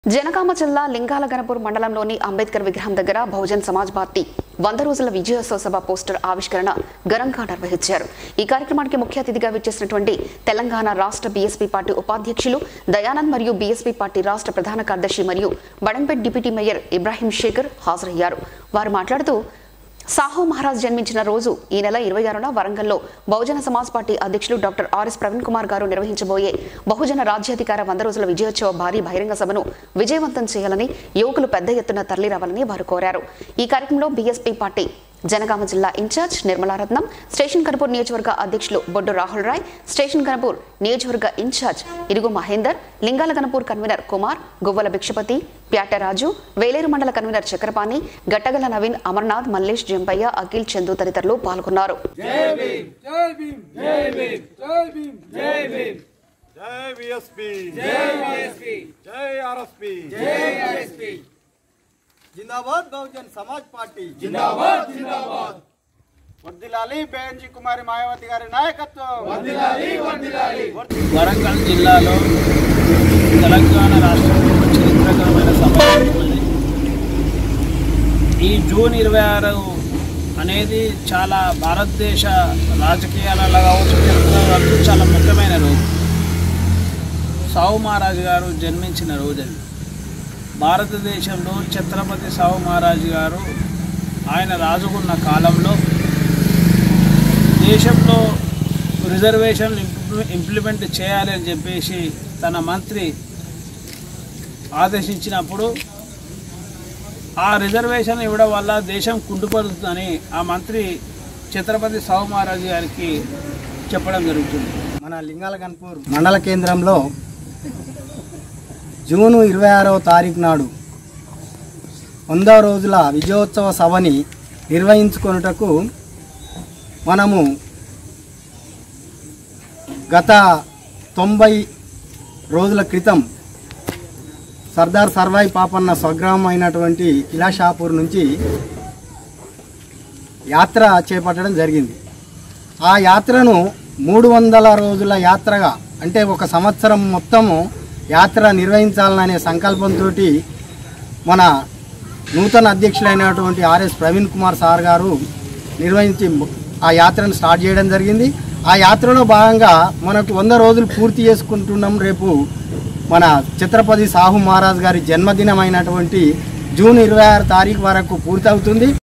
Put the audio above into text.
జనగామ జిల్లా లింగాల గణపూర్ మండలంలోని అంబేద్కర్ విగ్రహం దగ్గర బహుజన్ సమాజ్ పార్టీ వంద రోజుల విజయోత్సవ సభ పోస్టర్ ఆవిష్కరణ ఘనంగా నిర్వహించారు ఈ కార్యక్రమానికి ముఖ్య అతిథిగా విచ్చేసినటువంటి తెలంగాణ రాష్ట్ర బీఎస్పీ పార్టీ ఉపాధ్యక్షులు దయానంద్ మరియు బీఎస్పీ పార్టీ రాష్ట్ర ప్రధాన కార్యదర్శి మరియు బడంపేట్ డిప్యూటీ మేయర్ ఇబ్రాహీం శేఖర్ హాజరయ్యారు వారు మాట్లాడుతూ సాహు మహారాజ్ జన్మించిన రోజు ఈ నెల ఇరవై ఆరున వరంగల్లో బహుజన సమాజ్ పార్టీ అధ్యక్షులు డాక్టర్ ఆర్ఎస్ ప్రవీణ్ కుమార్ గారు నిర్వహించబోయే బహుజన రాజ్యాధికార వంద రోజుల విజయోత్సవ భారీ బహిరంగ సభను విజయవంతం చేయాలని యువకులు పెద్ద ఎత్తున తరలిరావాలని వారు కోరారు ఈ కార్యక్రమంలో బీఎస్పీ పార్టీ జనగామ జిల్లా ఇన్ఛార్జ్ నిర్మలారత్నం స్టేషన్ కనపూర్ నియోజకవర్గ అధ్యక్షులు బొడ్డు రాహుల్ రాయ్ స్టేషన్ కనపూర్ నియోజకవర్గ ఇన్ఛార్జ్ ఇరుగు మహేందర్ లింగాల కనపూర్ కన్వీనర్ కుమార్ గువ్వల భిక్షపతి ప్యాటరాజు వేలేరు మండల కన్వీనర్ చక్రపాణి గట్టగల నవీన్ అమర్నాథ్ మల్లేష్ జంపయ్య అఖిల్ చందు తదితరులు పాల్గొన్నారు జై భీమ్ జై భీమ్ జై భీమ్ జై భీమ్ జై విఎస్పి జై విఎస్పి జై ఆర్ఎస్పి జై ఆర్ఎస్పి జిందాబాద్ బహుజన్ సమాజ్ పార్టీ జిందాబాద్ జిందాబాద్ వర్దిలాలి బేంజీ కుమారి మాయావతి గారి నాయకత్వం వందిలాలి వందిలాలి వరంగల్ జిల్లాలో తెలంగాణ రాష్ట్రంలో చరిత్రకరమైన సభ జరుగుతుంది. ఈ జూన్ ఇరవై ఆరు అనేది చాలా భారతదేశ రాజకీయాలలో కావచ్చు చరిత్ర కావచ్చు చాలా ముఖ్యమైన రోజు సావు మహారాజు గారు జన్మించిన రోజు అది భారతదేశంలో ఛత్రపతి సావు మహారాజు గారు ఆయన రాజుకున్న కాలంలో దేశంలో రిజర్వేషన్లు ఇంప్లి- ఇంప్లిమెంట్ చేయాలి అని చెప్పేసి తన మంత్రి ఆదేశించినప్పుడు ఆ రిజర్వేషన్ ఇవ్వడం వల్ల దేశం కుంటుపడుతుందని ఆ మంత్రి ఛత్రపతి సాహు మహారాజు గారికి చెప్పడం జరుగుతుంది మన లింగాల గన్పూర్ మండల కేంద్రంలో జూను ఇరవై ఆరవ తారీఖు నాడు వందవ రోజుల విజయోత్సవ సభని నిర్వహించుకొనుటకు మనము గత తొంభై రోజుల క్రితం సర్దార్ సర్వాయి పాపన్న స్వగ్రామం అయినటువంటి కిలాషాపూర్ నుంచి యాత్ర చేపట్టడం జరిగింది ఆ యాత్రను మూడు వందల రోజుల యాత్రగా అంటే ఒక సంవత్సరం మొత్తము యాత్ర నిర్వహించాలనే సంకల్పంతో మన నూతన అధ్యక్షులైనటువంటి ఆర్ఎస్ ప్రవీణ్ కుమార్ సార్ గారు నిర్వహించి ఆ యాత్రను స్టార్ట్ చేయడం జరిగింది ఆ యాత్రలో భాగంగా మనకు వంద రోజులు పూర్తి చేసుకుంటున్నాం రేపు మన ఛత్రపతి సాహు మహారాజ్ గారి జన్మదినం అయినటువంటి జూన్ ఇరవై ఆరు తారీఖు వరకు పూర్తవుతుంది